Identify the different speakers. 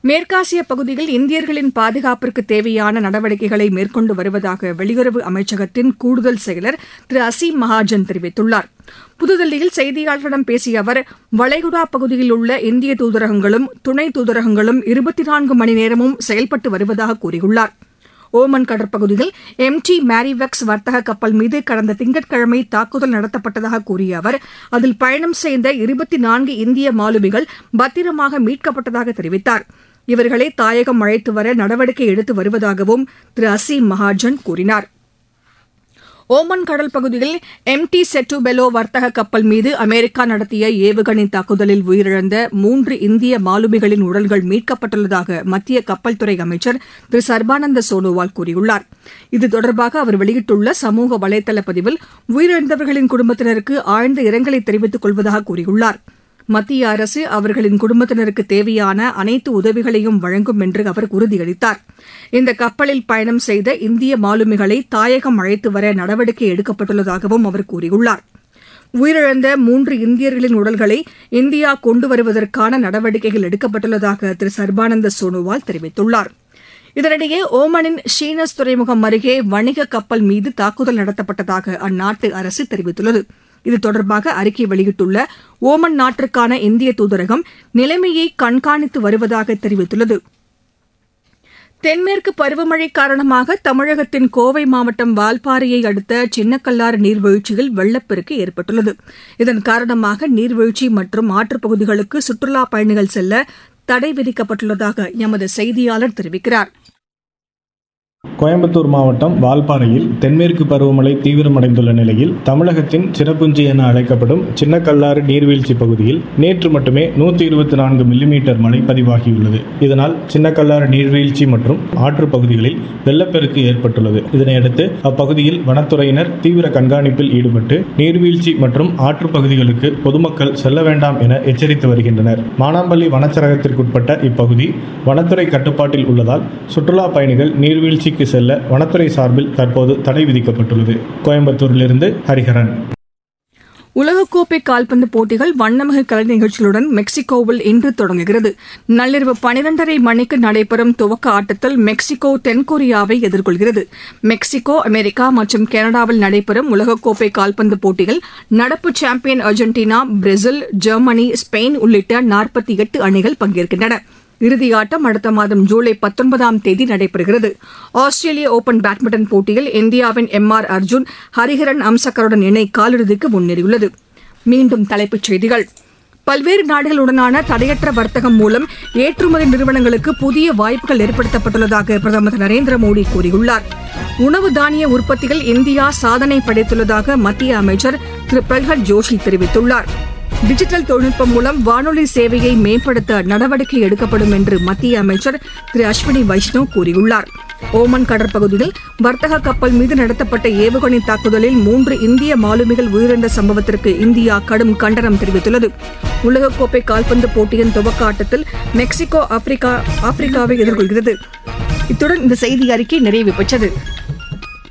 Speaker 1: மேற்காசிய பகுதியில் இந்தியர்களின் பாதுகாப்பிற்கு தேவையான நடவடிக்கைகளை மேற்கொண்டு வருவதாக வெளியுறவு அமைச்சகத்தின் கூடுதல் செயலர் திரு அசீம் மகாஜன் தெரிவித்துள்ளார் புதுதில்லியில் செய்தியாளர்களிடம் பேசிய அவர் வளைகுடா பகுதியில் உள்ள இந்திய தூதரகங்களும் துணை தூதரகங்களும் இருபத்தி நான்கு மணி நேரமும் செயல்பட்டு வருவதாக கூறியுள்ளார் ஓமன் கடற்பகுதியில் எம் டி மேரிவெக்ஸ் வர்த்தக கப்பல் மீது கடந்த திங்கட்கிழமை தாக்குதல் நடத்தப்பட்டதாக கூறிய அவர் அதில் பயணம் செய்த இருபத்தி நான்கு இந்திய மாலுமிகள் பத்திரமாக மீட்கப்பட்டதாக தெரிவித்தார் இவர்களை தாயகம் அழைத்து வர நடவடிக்கை எடுத்து வருவதாகவும் திரு அசீம் மகாஜன் கூறினார் ஓமன் கடல் பகுதியில் எம் டி செட்டு பெலோ வர்த்தக கப்பல் மீது அமெரிக்கா நடத்திய ஏவுகணை தாக்குதலில் உயிரிழந்த மூன்று இந்திய மாலுமிகளின் உடல்கள் மீட்கப்பட்டுள்ளதாக மத்திய கப்பல் துறை அமைச்சர் திரு சர்பானந்த சோனோவால் கூறியுள்ளார் இது தொடர்பாக அவர் வெளியிட்டுள்ள சமூக வலைதள பதிவில் உயிரிழந்தவர்களின் குடும்பத்தினருக்கு ஆழ்ந்த இரங்கலை தெரிவித்துக் கொள்வதாக கூறியுள்ளார் மத்திய அரசு அவர்களின் குடும்பத்தினருக்கு தேவையான அனைத்து உதவிகளையும் வழங்கும் என்று அவர் உறுதியளித்தார் இந்த கப்பலில் பயணம் செய்த இந்திய மாலுமிகளை தாயகம் அழைத்து வர நடவடிக்கை எடுக்கப்பட்டுள்ளதாகவும் அவர் கூறியுள்ளார் உயிரிழந்த மூன்று இந்தியர்களின் உடல்களை இந்தியா கொண்டு வருவதற்கான நடவடிக்கைகள் எடுக்கப்பட்டுள்ளதாக திரு சர்பானந்த சோனோவால் தெரிவித்துள்ளார் இதனிடையே ஓமனின் ஷீனஸ் துறைமுகம் அருகே வணிக கப்பல் மீது தாக்குதல் நடத்தப்பட்டதாக அந்நாட்டு அரசு தெரிவித்துள்ளது இது தொடர்பாக அறிக்கை வெளியிட்டுள்ள ஓமன் நாட்டிற்கான இந்திய தூதரகம் நிலைமையை கண்காணித்து வருவதாக தெரிவித்துள்ளது தென்மேற்கு பருவமழை காரணமாக தமிழகத்தின் கோவை மாவட்டம் வால்பாறையை அடுத்த சின்னக்கல்லாறு நீர்வீழ்ச்சியில் வெள்ளப்பெருக்கு ஏற்பட்டுள்ளது இதன் காரணமாக நீர்வீழ்ச்சி மற்றும் ஆற்றுப் பகுதிகளுக்கு சுற்றுலாப் பயணிகள் செல்ல தடை விதிக்கப்பட்டுள்ளதாக எமது செய்தியாளர் தெரிவிக்கிறார்
Speaker 2: கோயம்புத்தூர் மாவட்டம் வால்பாறையில் தென்மேற்கு பருவமழை தீவிரமடைந்துள்ள நிலையில் தமிழகத்தின் சிறப்புஞ்சி என அழைக்கப்படும் சின்னக்கல்லாறு நீர்வீழ்ச்சி பகுதியில் நேற்று மட்டுமே நூற்றி இருபத்தி நான்கு மில்லிமீட்டர் மழை பதிவாகியுள்ளது இதனால் சின்னக்கல்லாறு நீர்வீழ்ச்சி மற்றும் ஆற்று பகுதிகளில் வெள்ளப்பெருக்கு ஏற்பட்டுள்ளது இதனையடுத்து அப்பகுதியில் வனத்துறையினர் தீவிர கண்காணிப்பில் ஈடுபட்டு நீர்வீழ்ச்சி மற்றும் ஆற்று பகுதிகளுக்கு பொதுமக்கள் செல்ல வேண்டாம் என எச்சரித்து வருகின்றனர் மானாம்பள்ளி வனச்சரகத்திற்குட்பட்ட இப்பகுதி வனத்துறை கட்டுப்பாட்டில் உள்ளதால் சுற்றுலா பயணிகள் நீர்வீழ்ச்சி பகுதிக்கு செல்ல வனத்துறை சார்பில் தற்போது தடை விதிக்கப்பட்டுள்ளது கோயம்புத்தூரிலிருந்து ஹரிஹரன்
Speaker 1: உலகக்கோப்பை கால்பந்து போட்டிகள் வண்ணமிகு கலை நிகழ்ச்சிகளுடன் மெக்சிகோவில் இன்று தொடங்குகிறது நள்ளிரவு பனிரெண்டரை மணிக்கு நடைபெறும் துவக்க ஆட்டத்தில் மெக்சிகோ தென்கொரியாவை எதிர்கொள்கிறது மெக்சிகோ அமெரிக்கா மற்றும் கனடாவில் நடைபெறும் உலகக்கோப்பை கால்பந்து போட்டியில் நடப்பு champion Argentina Brazil Germany Spain உள்ளிட்ட நாற்பத்தி எட்டு அணிகள் பங்கேற்கின்றன இறுதியாட்டம் அடுத்த மாதம் ஜூலை பத்தொன்பதாம் தேதி நடைபெறுகிறது ஆஸ்திரேலிய ஓபன் பேட்மிண்டன் போட்டியில் இந்தியாவின் எம் ஆர் அர்ஜுன் ஹரிஹரன் அம்சக்கருடன் இணை காலிறுதிக்கு முன்னேறியுள்ளது மீண்டும் தலைப்புச் செய்திகள் பல்வேறு நாடுகளுடனான தடையற்ற வர்த்தகம் மூலம் ஏற்றுமதி நிறுவனங்களுக்கு புதிய வாய்ப்புகள் ஏற்படுத்தப்பட்டுள்ளதாக பிரதமர் திரு நரேந்திர மோடி கூறியுள்ளார் உணவு தானிய உற்பத்தியில் இந்தியா சாதனை படைத்துள்ளதாக மத்திய அமைச்சர் திரு பிரகத் ஜோஷி தெரிவித்துள்ளார் டிஜிட்டல் தொழில்நுட்பம் மூலம் வானொலி சேவையை மேம்படுத்த நடவடிக்கை எடுக்கப்படும் என்று மத்திய அமைச்சர் திரு அஸ்வினி வைஷ்ணவ் கூறியுள்ளார் ஓமன் கடற்பகுதியில் வர்த்தக கப்பல் மீது நடத்தப்பட்ட ஏவுகணை தாக்குதலில் மூன்று இந்திய மாலுமிகள் உயிரிழந்த சம்பவத்திற்கு இந்தியா கடும் கண்டனம் தெரிவித்துள்ளது உலகக்கோப்பை கால்பந்து போட்டியின் துவக்க ஆட்டத்தில் மெக்சிகோ ஆப்பிரிக்கா ஆப்பிரிக்காவை எதிர்கொள்கிறது இத்துடன் இந்த செய்தி அறிக்கை நிறைவு பெற்றது